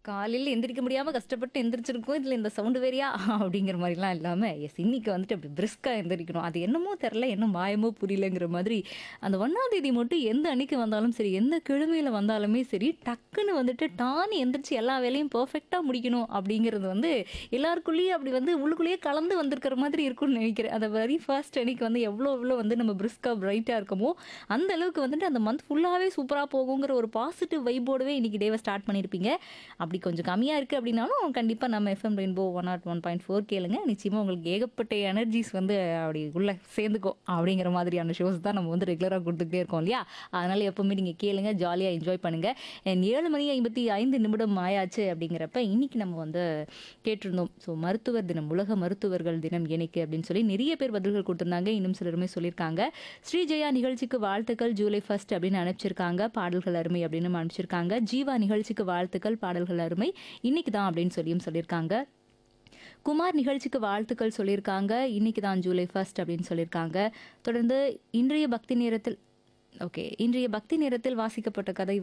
காலையில எந்திரிக்க முடியாம கஷ்டப்பட்டு எந்திரிச்சிருக்கோம் இதுல இந்த சவுண்டு வேறையா அப்படிங்கிற மாதிரிலாம் இல்லாம எஸ் இன்னைக்கு வந்துட்டு அப்படி பிரிஸ்கா எந்திரிக்கணும் அது என்னமோ தெரில என்ன மாயமோ புரியலங்கிற மாதிரி அந்த ஒன்றாம் தேதி மட்டும் எந்த அன்னைக்கு வந்தாலும் சரி எந்த கிழமையில வந்தாலுமே சரி டக்குன்னு வந்துட்டு டானி எந்திரிச்சு எல்லா வேலையும் பர்ஃபெக்டாக முடிக்கணும் அப்படிங்கிறது வந்து எல்லாருக்குள்ளேயும் அப்படி வந்து உள்ளுக்குள்ளேயே கலந்து வந்திருக்கிற மாதிரி இருக்கும்னு நினைக்கிறேன் அந்த வெரி ஃபர்ஸ்ட் அன்னைக்கு வந்து எவ்வளோ எவ்வளோ வந்து நம்ம பிரிஸ்காக பிரைட்டாக இருக்கமோ அந்த அளவுக்கு வந்துட்டு அந்த மந்த் ஃபுல்லாகவே சூப்பராக போகுங்கிற ஒரு பாசிட்டிவ் வைப்போடவே இன்னைக்கு டேவை ஸ்டார்ட் பண்ணியிருப்பீங்க அப்படி கொஞ்சம் கம்மியாக இருக்குது அப்படின்னாலும் கண்டிப்பாக நம்ம FM rainbow one nought one point four கேளுங்க நிச்சயமாக உங்களுக்கு ஏகப்பட்ட எனர்ஜிஸ் வந்து அப்படி உள்ளே சேர்ந்துக்கும் அப்படிங்கிற மாதிரியான ஷோஸ் தான் நம்ம வந்து ரெகுலராக கொடுத்துக்கிட்டே இருக்கோம் இல்லையா அதனால் எப்போவுமே நீங்கள் கேளுங்க ஜாலியாக என்ஜாய் பண்ணுங்கள் And ஏழு மணி ஐம்பத்தி ஐந்து நிமிடம் ஆயாச்சு அப்படிங்கிறப்ப இன்னைக்கு நம்ம வந்து கேட்டிருந்தோம் ஸோ மருத்துவர் தினம் உலக மருத்துவர்கள் தினம் எனக்கு அப்படின்னு சொல்லி நிறைய பேர் பதில்கள் கொடுத்துருந்தாங்க இன்னும் சிலருமே சொல்லியிருக்காங்க ஸ்ரீஜெயா நிகழ்ச்சிக்கு வாழ்த்துக்கள் ஜூலை ஃபர்ஸ்ட் அப்படின்னு அனுப்பிச்சிருக்காங்க பாடல்கள் அருமை அப்படின்னு அனுப்பிச்சிருக்காங்க ஜீவா நிகழ்ச்சிக்கு வாழ்த்துக்கள் பாடல்கள் அருமை இன்னைக்கு தான் அப்படின்னு சொல்லியும் சொல்லியிருக்காங்க குமார் நிகழ்ச்சிக்கு வாழ்த்துக்கள் சொல்லியிருக்காங்க இன்னைக்கு தான் ஜூலை ஃபர்ஸ்ட் அப்படின்னு சொல்லியிருக்காங்க தொடர்ந்து இன்றைய பக்தி நேரத்தில் ஓகே இன்றைய பக்தி நேரத்தில் வாசிக்கப்பட்ட கதை